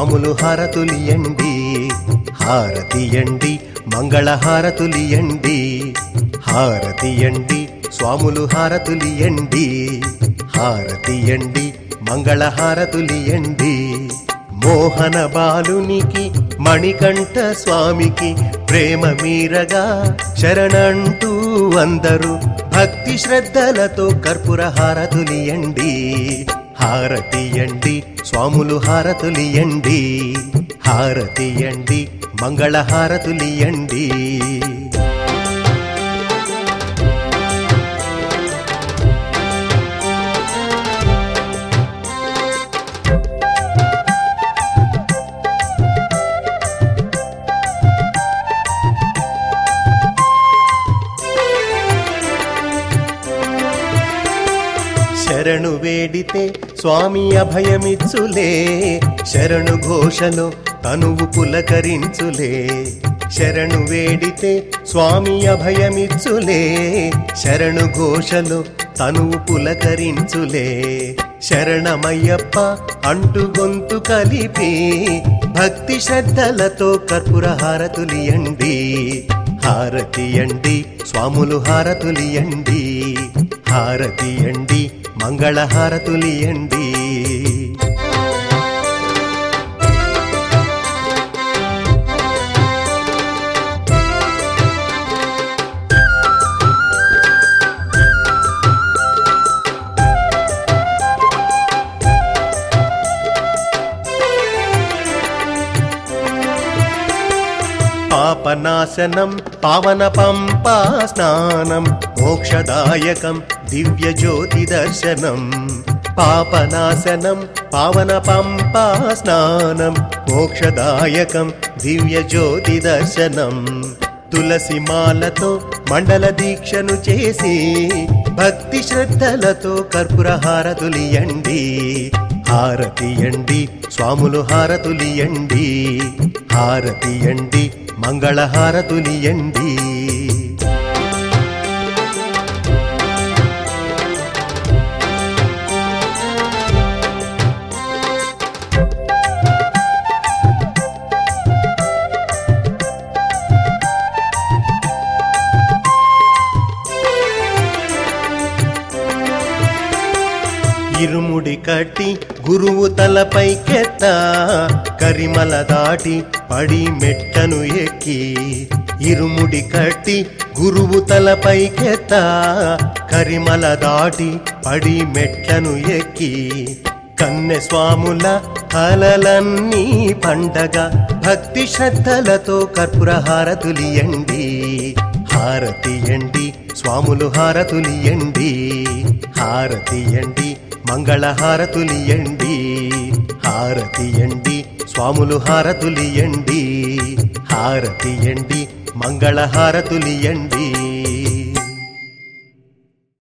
స్వాములు హారతులియండి హారతియండి మంగళ హారతులియండి హారతియండి స్వాములు హారతులియండి హారతియండి మంగళ హారతులియండి మోహన బాలునికి మణికంఠ స్వామికి ప్రేమ మీరగా శరణంటూ అందరూ భక్తి శ్రద్ధలతో కర్పూర హారతులియండి హారతియండి స్వాములు హారతులియండి హారతియండి మంగళ హారతులియండి శరణు వేడితే స్వామి అభయమిచ్చులే శరణు ఘోషలో తనువు పులకరించులే శరణు వేడితే స్వామి అభయమిచ్చులే శరణు ఘోషలో తనువు పులకరించులే శరణమయ్యప్ప అంటు గొంతు కలిపి భక్తి శ్రద్ధలతో కర్పూర హారతులియండి హారతియండి స్వాములు హారతులియండి హారతియండి మంగళ హారతులియండి పాపనాశనం పావన పంపా స్నానం మోక్షదాయకం దివ్య జ్యోతి దర్శనం పాపనాశనం పావన పంపా స్నానం మోక్షదాయకం దివ్య జ్యోతి దర్శనం తులసి మాలతో మండల దీక్షను చేసి భక్తి శ్రద్ధలతో కర్పూర హారతులియండి హారతియండి స్వాములు హారతులియండి హారతియండి మంగళ హారతులియండి ఇరుముడి కట్టి గురువు తలపైకెత్త కరిమల దాటి పడి మెట్టను ఎక్కి ఇరుముడి కట్టి గురువు తలపైకెత్త కరిమల దాటి పడి మెట్లను ఎక్కి కన్నె స్వాముల కలలన్నీ పండగ భక్తి శ్రద్ధలతో కర్పూర హారతులియండి హారతియండి స్వాములు హారతులియండి హారతియండి మంగళ హారతులియండి హారతియండి స్వాములు హారతులియండి హారతియండి మంగళ హారతులియండి